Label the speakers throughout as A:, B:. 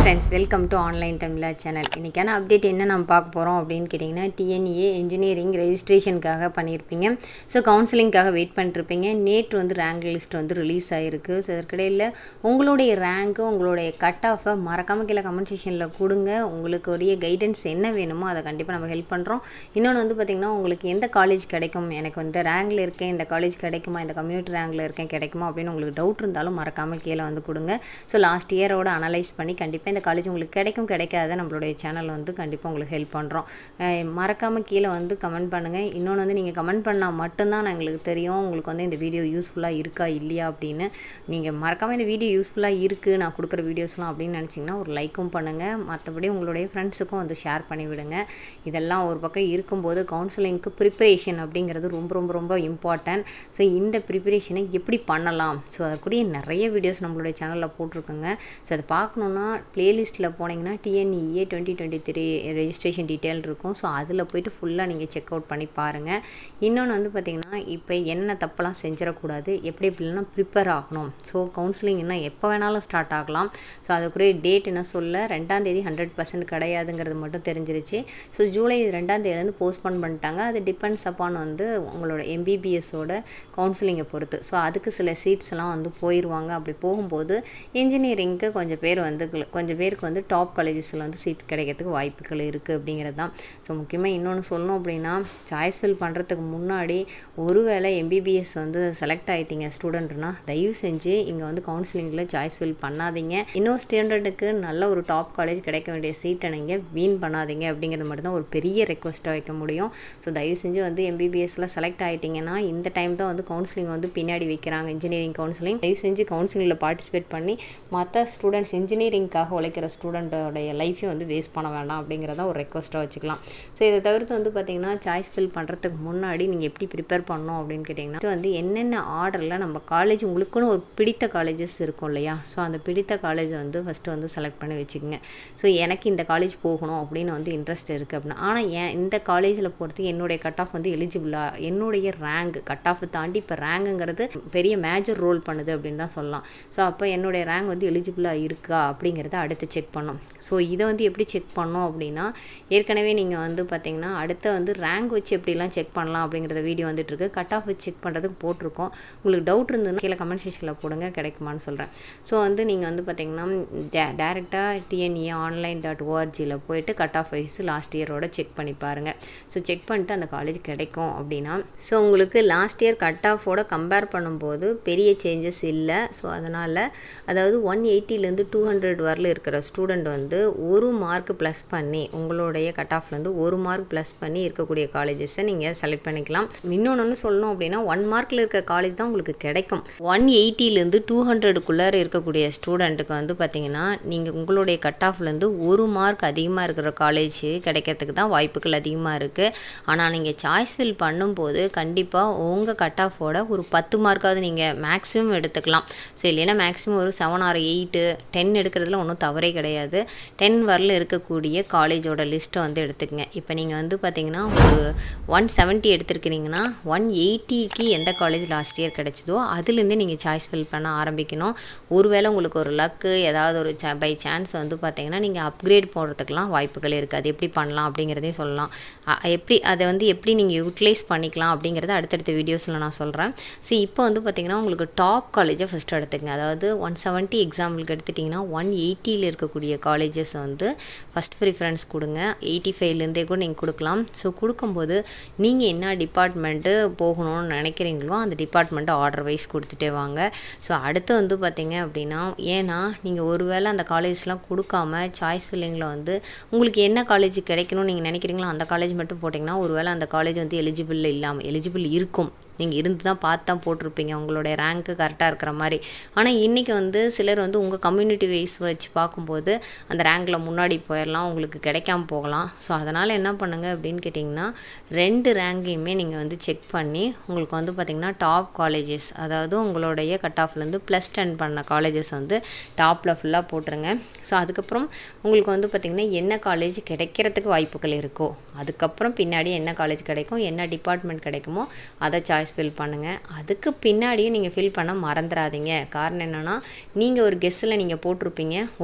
A: friends welcome to online Tamizha channel இன்றைக்கான update என்ன நம்ம பார்க்க போகிறோம் அப்படின்னு கேட்டிங்கன்னா டிஎன்ஏ இன்ஜினியரிங் ரெஜிஸ்ட்ரேஷனுக்காக பண்ணியிருப்பீங்க ஸோ கவுன்சிலிங்காக வெயிட் பண்ணிருப்பீங்க நேற்று வந்து ரேங்க் லிஸ்ட் வந்து ரிலீஸ் ஆகிருக்கு ஸோ இதற்கிடையில் உங்களுடைய ரேங்க்கு உங்களுடைய கட் ஆஃபை மறக்காமல் கீழே கமெண்ட் செக்ஷனில் கொடுங்க உங்களுக்கு உரிய கைடன்ஸ் என்ன வேணுமோ அதை கண்டிப்பாக நம்ம ஹெல்ப் பண்ணுறோம் இன்னொன்று வந்து பார்த்திங்கன்னா உங்களுக்கு எந்த காலேஜ் கிடைக்கும் எனக்கு வந்து ரேங்கில் இருக்கேன் இந்த காலேஜ் கிடைக்குமா இந்த கம்யூனிட்டி ரேங்கில் இருக்கேன் கிடைக்குமா அப்படின்னு உங்களுக்கு டவுட் இருந்தாலும் மறக்காமல் கீழே வந்து கொடுங்க ஸோ லாஸ்ட் இயரோட அனலைஸ் பண்ணி கண்டிப்பாக இந்த காலேஜ் உங்களுக்கு கிடைக்கும் கிடைக்காத நம்மளுடைய சேனல் வந்து கண்டிப்பாக உங்களுக்கு ஹெல்ப் பண்ணுறோம் மறக்காமல் கீழே வந்து கமெண்ட் பண்ணுங்கள் இன்னொன்று வந்து நீங்கள் கமெண்ட் பண்ணால் மட்டும்தான் எங்களுக்கு தெரியும் உங்களுக்கு வந்து இந்த வீடியோ யூஸ்ஃபுல்லாக இருக்கா இல்லையா அப்படின்னு நீங்கள் மறக்காமல் இந்த வீடியோ யூஸ்ஃபுல்லாக இருக்குது நான் கொடுக்குற வீடியோஸ்லாம் அப்படின்னு நினச்சிங்கன்னா ஒரு லைக்கும் பண்ணுங்கள் மற்றபடி உங்களுடைய ஃப்ரெண்ட்ஸுக்கும் வந்து ஷேர் பண்ணி விடுங்க இதெல்லாம் ஒரு பக்கம் இருக்கும்போது கவுன்சிலிங்க்கு ப்ரிப்பரேஷன் அப்படிங்கிறது ரொம்ப ரொம்ப ரொம்ப இம்பார்ட்டன்ட் ஸோ இந்த ப்ரிப்பரேஷனை எப்படி பண்ணலாம் ஸோ அதற்குரிய நிறைய வீடியோஸ் நம்மளுடைய சேனலில் போட்டிருக்குங்க ஸோ அதை பார்க்கணுன்னா ப்ளேலிஸ்ட்டில் போனீங்கன்னா TNEA twenty twenty three registration detail இருக்கும் ஸோ அதில் போயிட்டு ஃபுல்லாக நீங்கள் செக் அவுட் பண்ணி பாருங்கள் இன்னொன்று வந்து பார்த்திங்கன்னா இப்போ என்ன தப்பெல்லாம் செஞ்சிடக்கூடாது எப்படி எப்படிலாம் ப்ரிப்பேர் ஆகணும் ஸோ கவுன்சிலிங் என்ன எப்போ வேணாலும் ஸ்டார்ட் ஆகலாம் ஸோ அதுக்குரிய டேட் என்ன சொல்ல ரெண்டாம் தேதி ஹண்ட்ரட் பர்சன்ட் கிடையாதுங்கிறது மட்டும் தெரிஞ்சிருச்சு ஸோ ஜூலை ரெண்டாம் தேதியிலேருந்து போஸ்ட்போன் பண்ணிட்டாங்க அது டிபெண்ட்ஸ் அப்பான் வந்து உங்களோட எம்பிபிஎஸோட கவுன்சிலிங்கை பொறுத்து ஸோ அதுக்கு சில சீட்ஸ் எல்லாம் வந்து போயிடுவாங்க அப்படி போகும்போது இன்ஜினியரிங்க்கு கொஞ்சம் பேர் வந்து கொஞ்சம் பேருக்கு வந்து டாப் காலேஜஸில் வந்து சீட் கிடைக்கிறதுக்கு வாய்ப்புகள் இருக்குது அப்படிங்கிறது தான் ஸோ முக்கியமாக இன்னொன்று சொல்லணும் அப்படின்னா சாய்ஸ் ஃபில் பண்ணுறதுக்கு முன்னாடி ஒருவேளை எம்பிபிஎஸ் வந்து செலக்ட் ஆகிட்டீங்க ஸ்டூடெண்ட்னா தயவு செஞ்சு இங்கே வந்து கவுன்சிலிங்கில் சாய்ஸ் ஃபில் பண்ணாதீங்க இன்னொரு ஸ்டூடெண்ட்டுக்கு நல்ல ஒரு டாப் காலேஜ் கிடைக்க வேண்டிய சீட்டை நீங்கள் வீண் பண்ணாதீங்க அப்படிங்கிறது மட்டும் தான் ஒரு பெரிய ரெக்வஸ்ட்டாக வைக்க முடியும் ஸோ தயவு செஞ்சு வந்து எம்பிபிஎஸ்ல செலக்ட் ஆகிட்டிங்கன்னா இந்த டைம் தான் வந்து கவுன்சிலிங் வந்து பின்னாடி வைக்கிறாங்க இன்ஜினியரிங் கவுன்சிலிங் தயவு செஞ்சு கவுன்சிலிங்கில் பார்ட்டிசிபேட் பண்ணி மற்ற ஸ்டூடெண்ட்ஸ் இன்ஜினியரிங்காக உழைக்கிற ஸ்டூடெண்ட்டோடைய லைஃப்பையும் வந்து வேஸ்ட் பண்ண வேண்டாம் அப்படிங்கிறத ஒரு ரெக்வஸ்ட்டாக வச்சுக்கலாம் ஸோ இதை தவிர்த்து வந்து பார்த்திங்கன்னா சாய்ஸ் ஃபில் பண்ணுறதுக்கு முன்னாடி நீங்கள் எப்படி ப்ரிப்பேர் பண்ணணும் அப்படின்னு கேட்டிங்கன்னா இது வந்து என்னென்ன ஆர்டரில் நம்ம காலேஜ் உங்களுக்குன்னு ஒரு பிடித்த காலேஜஸ் இருக்கும் இல்லையா ஸோ அந்த பிடித்த காலேஜை வந்து ஃபஸ்ட்டு வந்து செலக்ட் பண்ணி வச்சுக்கோங்க ஸோ எனக்கு இந்த காலேஜ் போகணும் அப்படின்னு வந்து இன்ட்ரெஸ்ட் இருக்குது அப்படின்னா ஆனால் ஏன் இந்த காலேஜில் போகிறதுக்கு என்னுடைய கட் ஆஃப் வந்து எலிஜிபிளாக என்னுடைய ரேங்க் கட் ஆஃப் தாண்டி இப்போ ரேங்குங்கிறது பெரிய மேஜர் ரோல் பண்ணுது அப்படின்னு தான் சொல்லலாம் ஸோ அப்போ என்னுடைய ரேங்க் வந்து எலிஜிபிளாக இருக்கா அப்படிங்கிறத அடுத்து செக் பண்ணோம் ஸோ இதை வந்து எப்படி செக் பண்ணோம் அப்படின்னா ஏற்கனவே நீங்கள் வந்து பார்த்தீங்கன்னா அடுத்த வந்து ரேங்க் வச்சு எப்படிலாம் செக் பண்ணலாம் அப்படிங்கிறத வீடியோ வந்துட்டுருக்கு கட் ஆஃப் வச்சு செக் பண்ணுறதுக்கு போட்டிருக்கோம் உங்களுக்கு டவுட் இருந்ததுன்னா கீழே கமெண்ட் செக்ஷனில் போடுங்க கிடைக்குமான்னு சொல்கிறேன் ஸோ வந்து நீங்கள் வந்து பார்த்தீங்கன்னா டே டேரெக்டாக டிஎன்இ ஆன்லைன் டாட் ஓஆர்ஜியில் போயிட்டு கட் ஆஃப் வைஸ் லாஸ்ட் இயரோட செக் பண்ணி பாருங்கள் ஸோ செக் பண்ணிட்டு அந்த காலேஜ் கிடைக்கும் அப்படின்னா ஸோ உங்களுக்கு லாஸ்ட் இயர் கட் ஆஃபோட கம்பேர் பண்ணும்போது பெரிய சேஞ்சஸ் இல்லை ஸோ அதனால் அதாவது ஒன் எயிட்டிலேருந்து டூ ஹண்ட்ரட் வரல இருக்கிற ஸ்டூடெண்ட் வந்து ஒரு மார்க் ப்ளஸ் பண்ணி உங்களுடைய கட் ஆஃப்லேருந்து ஒரு மார்க் ப்ளஸ் பண்ணி இருக்கக்கூடிய காலேஜஸை நீங்கள் செலக்ட் பண்ணிக்கலாம் இன்னொன்று சொல்லணும் அப்படின்னா ஒன் மார்க்கில் இருக்கிற காலேஜ் தான் உங்களுக்கு கிடைக்கும் ஒன் எயிட்டிலேருந்து டூ ஹண்ட்ரடுக்குள்ளே இருக்கக்கூடிய ஸ்டூடெண்ட்டுக்கு வந்து பார்த்தீங்கன்னா நீங்கள் உங்களுடைய கட் ஆஃப்லேருந்து ஒரு மார்க் அதிகமாக இருக்கிற காலேஜ் கிடைக்கிறதுக்கு தான் வாய்ப்புகள் அதிகமாக இருக்குது ஆனால் நீங்கள் சாய்ஸ் ஃபில் பண்ணும்போது கண்டிப்பாக உங்கள் கட் ஆஃபோட ஒரு பத்து மார்க்காவது நீங்கள் மேக்ஸிமம் எடுத்துக்கலாம் ஸோ இல்லைன்னா மேக்ஸிமம் ஒரு செவன் ஆர் எயிட்டு டென் எடுக்கிறதுல ஒன்றும் தவறே கிடையாது டென் வரல இருக்கக்கூடிய காலேஜோட லிஸ்ட்டை வந்து எடுத்துக்கங்க இப்போ நீங்கள் வந்து பார்த்தீங்கன்னா ஒரு ஒன் செவன்ட்டி எடுத்துருக்கிறீங்கன்னா ஒன் எயிட்டிக்கு எந்த காலேஜ் லாஸ்ட் இயர் கிடச்சிதோ அதுலேருந்து நீங்கள் சாய்ஸ் ஃபில் பண்ண ஆரம்பிக்கணும் ஒருவேளை உங்களுக்கு ஒரு லக்கு ஏதாவது ஒரு ச பை சான்ஸ் வந்து பார்த்தீங்கன்னா நீங்கள் அப்கிரேட் போடுறதுக்கெலாம் வாய்ப்புகள் இருக்குது அது எப்படி பண்ணலாம் அப்படிங்கிறதையும் சொல்லலாம் எப்படி அதை வந்து எப்படி நீங்கள் யூட்டிலைஸ் பண்ணிக்கலாம் அப்படிங்கிறத அடுத்தடுத்த வீடியோஸில் நான் சொல்கிறேன் ஸோ இப்போ வந்து பார்த்திங்கன்னா உங்களுக்கு டாப் காலேஜை ஃபஸ்ட்டு எடுத்துக்கங்க அதாவது ஒன் செவன்ட்டி எக்ஸாம்பிளுக்கு எடுத்துட்டிங்கன்னா ஒன் எயிட்டியில் இருக்கக்கூடிய காலேஜஸ் வந்து ஃபஸ்ட் ப்ரிஃபரன்ஸ் கொடுங்க எயிட்டி ஃபைவ்லேருந்தே கூட நீங்கள் கொடுக்கலாம் ஸோ கொடுக்கும்போது நீங்கள் என்ன டிபார்ட்மெண்ட்டு போகணும்னு நினைக்கிறீங்களோ அந்த டிபார்ட்மெண்ட்டை ஆர்டர் வைஸ் கொடுத்துட்டே வாங்க ஸோ அடுத்து வந்து பார்த்திங்க அப்படின்னா ஏன்னா நீங்கள் ஒருவேளை அந்த காலேஜ்லாம் கொடுக்காம சாய்ஸ் ஃபில்லிங்கில் வந்து உங்களுக்கு என்ன காலேஜ் கிடைக்கணும்னு நீங்கள் நினைக்கிறீங்களோ அந்த காலேஜ் மட்டும் போட்டிங்கன்னா ஒருவேளை அந்த காலேஜ் வந்து எலிஜிபிள் இல்லாமல் எலிஜிபிள் இருக்கும் நீங்கள் இருந்து தான் பார்த்து தான் போட்டிருப்பீங்க உங்களுடைய ரேங்க்கு கரெக்டாக இருக்கிற மாதிரி ஆனால் இன்றைக்கி வந்து சிலர் வந்து உங்கள் கம்யூனிட்டி வைஸ் வச்சு பார்க்கும்போது அந்த ரேங்கில் முன்னாடி போயிடலாம் உங்களுக்கு கிடைக்காம போகலாம் ஸோ அதனால் என்ன பண்ணுங்கள் அப்படின்னு கேட்டிங்கன்னா ரெண்டு ரேங்கையுமே நீங்கள் வந்து செக் பண்ணி உங்களுக்கு வந்து பார்த்திங்கன்னா டாப் காலேஜஸ் அதாவது உங்களுடைய கட் ஆஃப்லேருந்து ப்ளஸ் டென் பண்ண காலேஜஸ் வந்து டாப்பில் ஃபுல்லாக போட்டுருங்க ஸோ அதுக்கப்புறம் உங்களுக்கு வந்து பார்த்திங்கன்னா என்ன காலேஜ் கிடைக்கிறதுக்கு வாய்ப்புகள் இருக்கோ அதுக்கப்புறம் பின்னாடி என்ன காலேஜ் கிடைக்கும் என்ன டிபார்ட்மெண்ட் கிடைக்குமோ அதை சாய்ஸ் சாய்ஸ் ஃபில் பண்ணுங்கள் அதுக்கு பின்னாடியும் நீங்கள் ஃபில் பண்ண மறந்துடாதீங்க காரணம் என்னென்னா நீங்கள் ஒரு கெஸ்ஸில் நீங்கள் போட்டிருப்பீங்க ஒரு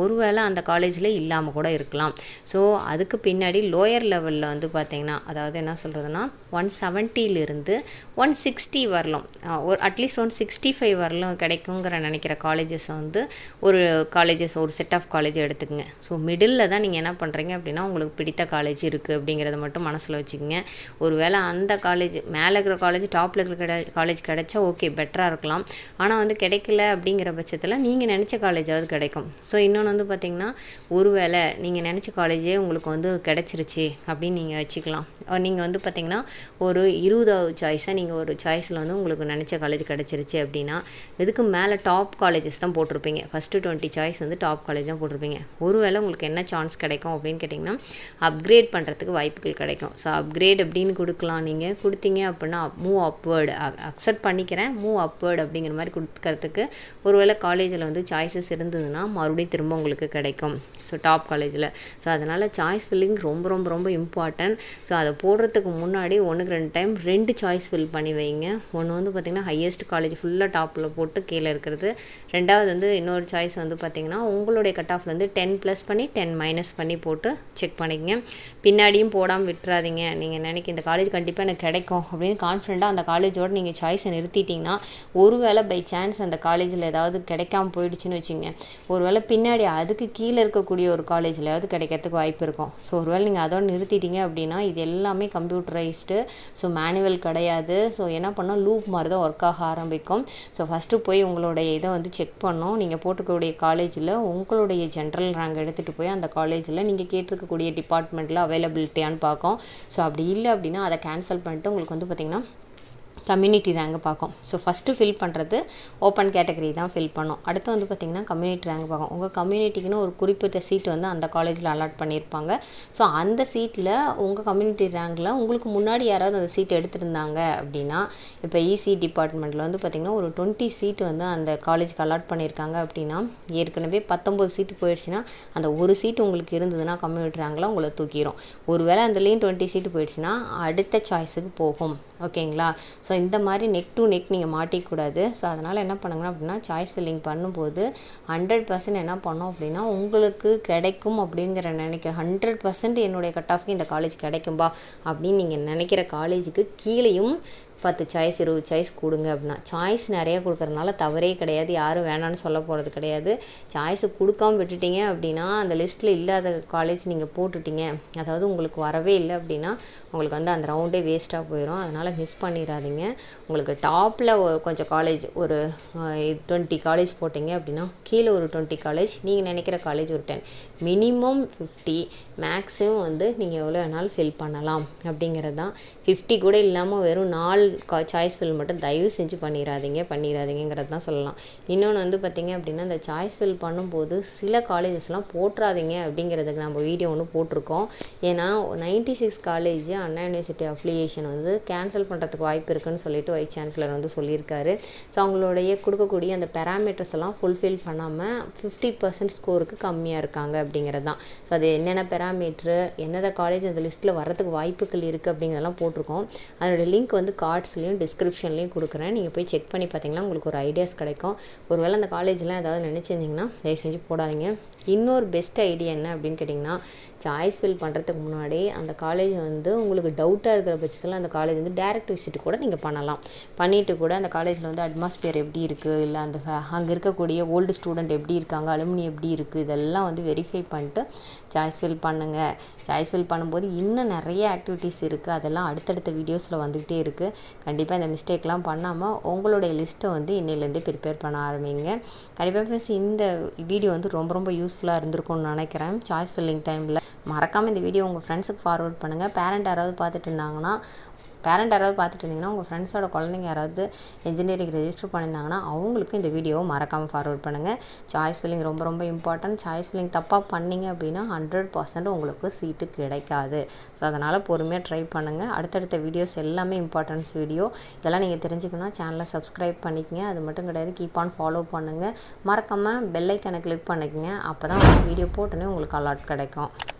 A: ஒருவேளை அந்த காலேஜில் இல்லாமல் கூட இருக்கலாம் ஸோ அதுக்கு பின்னாடி லோயர் லெவலில் வந்து பார்த்திங்கன்னா அதாவது என்ன சொல்கிறதுனா ஒன் செவன்ட்டிலிருந்து ஒன் சிக்ஸ்டி வரலாம் அஹ் ஒரு அட்லீஸ்ட் ஒன் சிக்ஸ்டி ஃபைவ் வரலாம் கிடைக்குங்கிற நினைக்கிற காலேஜஸ் வந்து ஒரு காலேஜஸ் ஒரு செட் ஆஃப் காலேஜ் எடுத்துக்கங்க ஸோ மிடில் தான் நீங்கள் என்ன பண்ணுறீங்க அப்படின்னா உங்களுக்கு பிடித்த காலேஜ் இருக்குது அப்படிங்கிறத மட்டும் மனசில் வச்சுக்கோங்க ஒருவேளை அந்த காலேஜ் மேலே இருக்கிற காலேஜ் டாப்பில் இருக்கிற கிடை காலேஜ் கிடைச்சா ஓகே பெட்டராக இருக்கலாம் ஆனால் வந்து கிடைக்கல அப்படிங்கிற பட்சத்தில் நீங்கள் நினச்ச காலேஜாவது கிடைக்கும் ஸோ இன்னொன்று வந்து பார்த்திங்கன்னா ஒருவேளை நீங்கள் நினச்ச காலேஜே உங்களுக்கு வந்து கிடச்சிருச்சு அப்படின்னு நீங்கள் வச்சுக்கலாம் நீங்கள் வந்து பார்த்திங்கன்னா ஒரு இருபதாவது சாய்ஸாக நீங்கள் ஒரு சாய்ஸில் வந்து உங்களுக்கு நினச்ச காலேஜ் கிடச்சிருச்சு அப்படின்னா இதுக்கு மேலே டாப் காலேஜஸ் தான் போட்டிருப்பீங்க ஃபஸ்ட்டு டுவெண்ட்டி சாய்ஸ் வந்து டாப் காலேஜ் தான் போட்டிருப்பீங்க ஒருவேளை உங்களுக்கு என்ன சான்ஸ் கிடைக்கும் அப்படின்னு கேட்டிங்கன்னா அப்கிரேட் பண்ணுறதுக்கு வாய்ப்புகள் கிடைக்கும் ஸோ அப்கிரேட் அப்படின்னு கொடுக்கலாம் நீங்கள் கொடுத்தீங்க அப்படின்னா மூவ் அப்வேர்டு அக்செப்ட் பண்ணிக்கிறேன் மூவ் அப்வேர்டு அப்படிங்கிற மாதிரி கொடுக்கறதுக்கு ஒருவேளை காலேஜில் வந்து சாய்ஸஸ் இருந்ததுன்னா மறுபடியும் திரும்ப உங்களுக்கு கிடைக்கும் ஸோ டாப் காலேஜில் ஸோ அதனால் சாய்ஸ் ஃபில்லிங் ரொம்ப ரொம்ப ரொம்ப இம்பார்ட்டன்ட் ஸோ அதை போடுறதுக்கு முன்னாடி ஒன்றுக்கு ரெண்டு டைம் ரெண்டு சாய்ஸ் ஃபில் பண்ணி வைங்க ஒன்று வந்து பார்த்திங்கன்னா ஹையஸ்ட் காலேஜ் ஃபுல்லாக டாப்பில் போட்டு கீழே இருக்கிறது ரெண்டாவது வந்து இன்னொரு சாய்ஸ் வந்து பார்த்திங்கன்னா உங்களுடைய கட் ஆஃப்லேருந்து டென் ப்ளஸ் பண்ணி டென் மைனஸ் பண்ணி போட்டு செக் பண்ணிக்கங்க பின்னாடியும் போடாமல் விட்டுறாதீங்க நீங்கள் நினைக்க இந்த காலேஜ் கண்டிப்பாக எனக்கு கிடைக்கும் அப்படின்னு கான்ஃபிடண்ட்டாக அந்த காலேஜோடு நீங்கள் சாய்ஸை நிறுத்திட்டிங்கன்னா ஒருவேளை பை சான்ஸ் அந்த காலேஜில் ஏதாவது கிடைக்காம போயிடுச்சுன்னு வச்சுங்க ஒருவேளை பின்னாடி அதுக்கு கீழே இருக்கக்கூடிய ஒரு காலேஜ்லையாவது கிடைக்கிறதுக்கு வாய்ப்பு இருக்கும் ஸோ ஒருவேளை நீங்கள் அதோட நிறுத்திட்டீங்க அப்படின்னா இது எல்லாமே கம்ப்யூட்டரைஸ்டு ஸோ மேனுவல் கிடையாது ஸோ என்ன பண்ணோம் லூப் மாதிரி தான் ஒர்க் ஆக ஆரம்பிக்கும் ஸோ ஃபஸ்ட்டு போய் உங்களுடைய இதை வந்து செக் பண்ணோம் நீங்கள் போட்டிருக்கக்கூடிய காலேஜில் உங்களுடைய ஜென்ரல் ரேங்க் எடுத்துகிட்டு போய் அந்த காலேஜில் நீங்கள் கேட்டிருக்கக்கூடிய டிபார்ட்மெண்ட்டில் அவைலபிலிட்டியான்னு பார்க்கும் ஸோ அப்படி இல்லை அப்படின்னா அதை கேன்சல் பண்ணிட்டு உங்களுக்கு வந்து பார்த்திங்கன்னா கம்யூனிட்டி ரேங்க் பார்க்கும் ஸோ ஃபஸ்ட்டு ஃபில் பண்ணுறது ஓப்பன் கேட்டகரி தான் ஃபில் பண்ணோம் அடுத்து வந்து பார்த்திங்கன்னா கம்யூனிட்டி ரேங்க் பார்க்கும் உங்கள் கம்யூனிட்டிக்குன்னு ஒரு குறிப்பிட்ட சீட் வந்து அந்த காலேஜில் அலாட் பண்ணியிருப்பாங்க ஸோ அந்த சீட்டில் உங்கள் கம்யூனிட்டி ரேங்கில் உங்களுக்கு முன்னாடி யாராவது அந்த சீட் எடுத்திருந்தாங்க அப்படின்னா இப்போ இசி டிபார்ட்மெண்ட்டில் வந்து பார்த்திங்கன்னா ஒரு டுவெண்ட்டி சீட் வந்து அந்த காலேஜுக்கு அலாட் பண்ணியிருக்காங்க அப்படின்னா ஏற்கனவே பத்தொம்பது சீட்டு போயிடுச்சுன்னா அந்த ஒரு சீட் உங்களுக்கு இருந்ததுன்னா கம்யூனிட்டி ரேங்கில் உங்களை தூக்கிடும் ஒருவேளை அதுலேயும் டுவெண்ட்டி சீட்டு போயிடுச்சுன்னா அடுத்த சாய்ஸுக்கு போகும் ஓகேங்களா ஸோ இந்த மாதிரி நெக் டு நெக் நீங்கள் மாட்டிக்கூடாது ஸோ அதனால் என்ன பண்ணுங்கன்னா அப்படின்னா சாய்ஸ் ஃபில்லிங் பண்ணும்போது ஹண்ட்ரட் பர்சன்ட் என்ன பண்ணோம் அப்படின்னா உங்களுக்கு கிடைக்கும் அப்படிங்கிற நினைக்கிற ஹண்ட்ரட் பர்சன்ட் என்னுடைய கட் ஆஃப்க்கு இந்த காலேஜ் கிடைக்கும்பா அப்படின்னு நீங்கள் நினைக்கிற காலேஜுக்கு கீழேயும் பத்து சாய்ஸ் இருபது சாய்ஸ் கொடுங்க அப்படின்னா சாய்ஸ் நிறைய கொடுக்கறதுனால தவறே கிடையாது யாரும் வேணான்னு சொல்ல போகிறது கிடையாது சாய்ஸு கொடுக்காம விட்டுட்டீங்க அப்படின்னா அந்த லிஸ்ட்டில் இல்லாத காலேஜ் நீங்கள் போட்டுட்டீங்க அதாவது உங்களுக்கு வரவே இல்லை அப்படின்னா உங்களுக்கு வந்து அந்த ரவுண்டே வேஸ்ட்டாக போயிடும் அதனால் மிஸ் பண்ணிடாதீங்க உங்களுக்கு டாப்பில் ஒரு கொஞ்சம் காலேஜ் ஒரு டுவெண்ட்டி காலேஜ் போட்டிங்க அப்படின்னா கீழே ஒரு டுவெண்ட்டி காலேஜ் நீங்கள் நினைக்கிற காலேஜ் ஒரு டென் மினிமம் ஃபிஃப்டி மேக்ஸிமம் வந்து நீங்கள் எவ்வளோ வேணாலும் ஃபில் பண்ணலாம் அப்படிங்கிறது தான் ஃபிஃப்டி கூட இல்லாமல் வெறும் நாலு சாய்ஸ் ஃபில் மட்டும் தயவு செஞ்சு பண்ணிடாதீங்க பண்ணிடாதீங்கிறது தான் சொல்லலாம் இன்னொன்று வந்து பார்த்திங்க அப்படின்னா இந்த சாய்ஸ் ஃபில் பண்ணும்போது சில காலேஜஸ்லாம் போட்டுறாதீங்க அப்படிங்கிறதுக்கு நம்ம வீடியோ ஒன்று போட்டிருக்கோம் ஏன்னா ninety six college Anna university affiliation வந்து கேன்சல் பண்ணுறதுக்கு வாய்ப்பு இருக்குன்னு சொல்லிட்டு வைஸ் சான்சலர் வந்து சொல்லியிருக்காரு ஸோ அவங்களுடைய கொடுக்கக்கூடிய அந்த பேராமீட்டர்ஸ் எல்லாம் ஃபுல்ஃபில் பண்ணாமல் ஃபிஃப்டி பர்சன்ட் ஸ்கோருக்கு கம்மியாக இருக்காங்க அப்படிங்கிறது தான் ஸோ அது என்னென்ன பேராமீட்ரு எந்தெந்த காலேஜ் அந்த லிஸ்ட்டில் வரதுக்கு வாய்ப்புகள் இருக்குது அப்படிங்கிறதெல்லாம் போட்டிருக்கோம் அதோட லிங்க் வந்து கார்ட்ஸ்லேயும் டிஸ்கிரிப்ஷன்லேயும் கொடுக்குறேன் நீங்கள் போய் செக் பண்ணி பார்த்தீங்கன்னா உங்களுக்கு ஒரு ஐடியாஸ் கிடைக்கும் ஒருவேளை அந்த காலேஜ்லாம் ஏதாவது நினச்சிருந்தீங்கன்னா தயவு செஞ்சு போடாதீங்க இன்னொரு பெஸ்ட் ஐடியா என்ன அப்படின்னு கேட்டிங்கன்னா சாய்ஸ் ஃபில் பண்ணுறதுக்கு முன்னாடி அந்த காலேஜ் வந்து உங்களுக்கு டவுட்டாக இருக்கிற பட்சத்தில் அந்த காலேஜ் வந்து டேரக்ட் விசிட் கூட நீங்கள் பண்ணலாம் பண்ணிவிட்டு கூட அந்த காலேஜில் வந்து அட்மாஸ்பியர் எப்படி இருக்குது இல்லை அந்த அங்கே இருக்கக்கூடிய ஓல்டு ஸ்டூடெண்ட் எப்படி இருக்காங்க அலுமினி எப்படி இருக்குது இதெல்லாம் வந்து வெரிஃபை பண்ணிட்டு சாய்ஸ் ஃபில் பண்ணுங்கள் சாய்ஸ் ஃபில் பண்ணும்போது இன்னும் நிறைய ஆக்டிவிட்டீஸ் இருக்குது அதெல்லாம் அடுத்தடுத்த வீடியோஸில் வந்துக்கிட்டே இருக்குது கண்டிப்பாக இந்த மிஸ்டேக்லாம் பண்ணாமல் உங்களுடைய லிஸ்ட்டை வந்து இன்னிலேருந்தே ப்ரிப்பேர் பண்ண ஆரம்பிங்க கண்டிப்பாக ஃப்ரெண்ட்ஸ் இந்த வீடியோ வந்து ரொம்ப ரொம்ப யூஸ்ஃபுல்லாக இருந்திருக்கும்னு நினைக்கிறேன் சாய்ஸ் ஃபில்லிங் டைமில் மறக்காமல் இந்த வீடியோ உங்கள் ஃப்ரெண்ட்ஸுக்கு ஃபார்வர்ட் பண்ணுங்கள் பேரண்ட் யாராவது பார்த்துட்டு இருந்தாங்கன்னா பேரண்ட் யாராவது பார்த்துட்டு இருந்தீங்கன்னா உங்கள் ஃப்ரெண்ட்ஸோட குழந்தைங்க யாராவது இன்ஜினியரிங் ரெஜிஸ்டர் பண்ணியிருந்தாங்கன்னா அவங்களுக்கு இந்த வீடியோவை மறக்காமல் ஃபார்வர்ட் பண்ணுங்கள் சாய்ஸ் ஃபில்லிங் ரொம்ப ரொம்ப இம்பார்ட்டன்ட் சாய்ஸ் ஃபில்லிங் தப்பாக பண்ணிங்க அப்படின்னா ஹண்ட்ரட் பர்சன்ட் உங்களுக்கு சீட்டு கிடைக்காது ஸோ அதனால் பொறுமையாக ட்ரை பண்ணுங்கள் அடுத்தடுத்த வீடியோஸ் எல்லாமே இம்பார்ட்டன்ஸ் வீடியோ இதெல்லாம் நீங்கள் தெரிஞ்சுக்கணும்னா சேனலை சப்ஸ்கிரைப் பண்ணிக்கங்க அது மட்டும் கிடையாது கீப் ஆன் ஃபாலோ பண்ணுங்கள் மறக்காமல் பெல்லைக்கனை கிளிக் பண்ணிக்கங்க அப்போ தான் வீடியோ போட்டோன்னே உங்களுக்கு அலாட் கிடைக்கும்